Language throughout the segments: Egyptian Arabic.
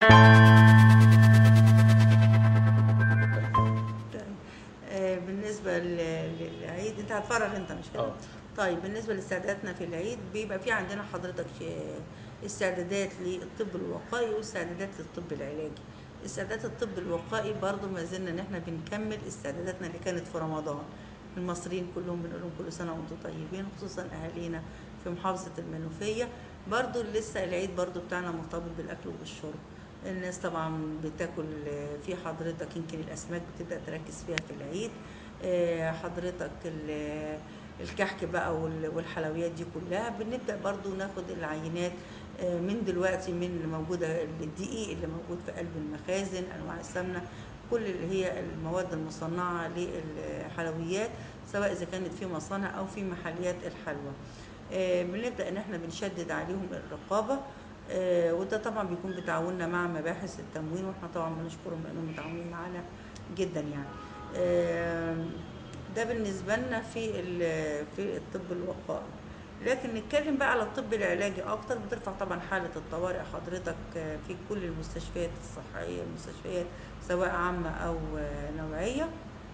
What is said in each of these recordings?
آه، بالنسبة ل- للعيد انت هتفرغ انت مش كده؟ اه. طيب بالنسبة لاستعداداتنا في العيد بيبقى في عندنا حضرتك ش- استعدادات للطب الوقائي واستعدادات للطب العلاجي. استعدادات الطب الوقائي برضو ما زلنا ان احنا بنكمل استعداداتنا اللي كانت في رمضان. المصريين كلهم بنقول لهم كل سنة وانتم طيبين خصوصا اهالينا في محافظة المنوفية. برضو لسه العيد برضو بتاعنا مرتبط بالاكل وبالشرب. الناس طبعا بتاكل آه، في حضرتك يمكن الاسماك بتبدا تركز فيها في العيد آه، حضرتك ال- الكحك بقى وال- والحلويات دي كلها بنبدا برضو ناخد العينات آه، من دلوقتي من اللي موجوده الدقيق اللي موجود في قلب المخازن انواع السمنه كل اللي هي المواد المصنعه للحلويات سواء اذا كانت في مصانع او في محليات الحلوى آه، بنبدا ان احنا بنشدد عليهم الرقابه آه، وده طبعا بيكون بتعاوننا مع مباحث التموين واحنا طبعا بنشكرهم لانهم متعاونين معانا جدا يعني آم، ده بالنسبه لنا في ال- في الطب الوقائي لكن نتكلم بقى على الطب العلاجي اكتر بترفع طبعا حاله الطوارئ حضرتك آه، في كل المستشفيات الصحيه المستشفيات سواء عامه او آه، نوعيه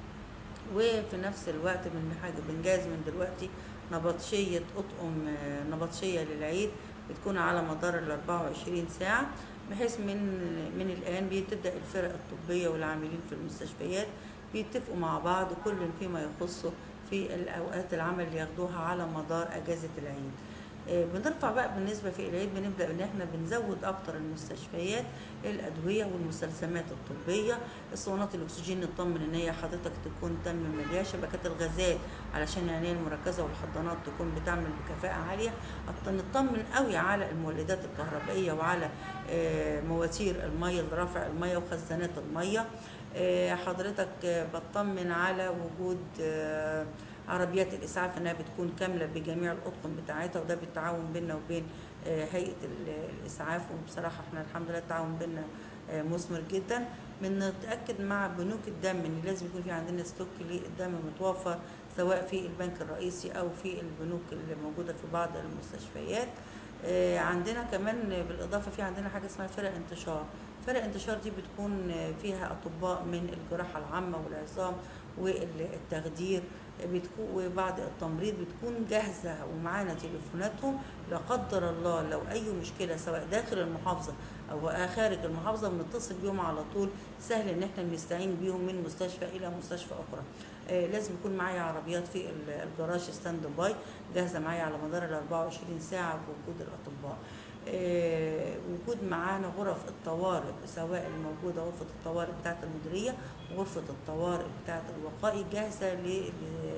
وفي نفس الوقت من حاجة بنجهز من دلوقتي نبطشية أطقم آه، نبطشية للعيد بتكون على مدار ال 24 ساعة بحيث من من الآن بتبدأ الفرق الطبية والعاملين في المستشفيات بيتفقوا مع بعض كل فيما يخصه في الأوقات العمل اللي ياخدوها على مدار أجازة العيد. آه، بنرفع بقى بالنسبة في العيد بنبدأ إن إحنا بنزود أكتر المستشفيات الأدوية والمستلزمات الطبية اسطوانات الأكسجين نطمن إن هي حضرتك تكون تم مليها شبكات الغازات علشان العناية المركزة والحضانات تكون بتعمل بكفاءة عالية أط- نطمن قوي على المولدات الكهربائية وعلى آه، مواتير المية لرفع المية وخزانات المية آه، حضرتك آه، بطمن على وجود آه، عربيات الاسعاف انها بتكون كامله بجميع الاطقم بتاعتها وده بالتعاون بيننا وبين آه، هيئه ال- الاسعاف وبصراحه احنا الحمد لله التعاون بيننا آه، مثمر جدا بنتاكد مع بنوك الدم ان لازم يكون في عندنا ستوك للدم متوفر سواء في البنك الرئيسي او في البنوك اللي موجوده في بعض المستشفيات آه، عندنا كمان بالاضافه في عندنا حاجه اسمها فرق انتشار فرق انتشار دي بتكون آه، فيها اطباء من الجراحه العامه والعظام والتخدير بتكون وبعد التمريض بتكون جاهزه ومعانا تليفوناتهم لا قدر الله لو اي مشكله سواء داخل المحافظه او خارج المحافظه بنتصل بيهم على طول سهل ان احنا نستعين بيهم من مستشفى الى مستشفى اخرى آه لازم يكون معايا عربيات في ال- الجراج ستاند باي جاهزه معايا على مدار ال 24 ساعه بوجود الاطباء آه، وجود معانا غرف الطوارئ سواء الموجوده غرفه الطوارئ بتاعه المديريه وغرفه الطوارئ بتاعه الوقائي جاهزه ل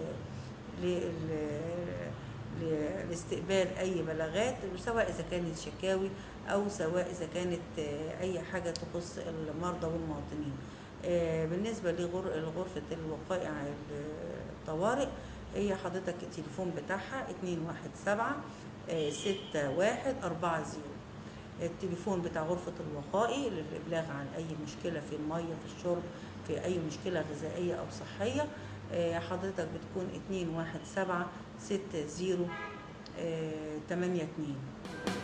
ل- ل- ل- لاستقبال اي بلاغات سواء اذا كانت شكاوي او سواء اذا كانت آه، اي حاجه تخص المرضى والمواطنين آه، بالنسبه لغر- لغرفه الوقائع الطوارئ هي حضرتك التليفون بتاعها 217 6140 التليفون بتاع غرفة الوقائي للإبلاغ عن أي مشكلة في المية في الشرب في أي مشكلة غذائية أو صحية آه، حضرتك بتكون 217 60 82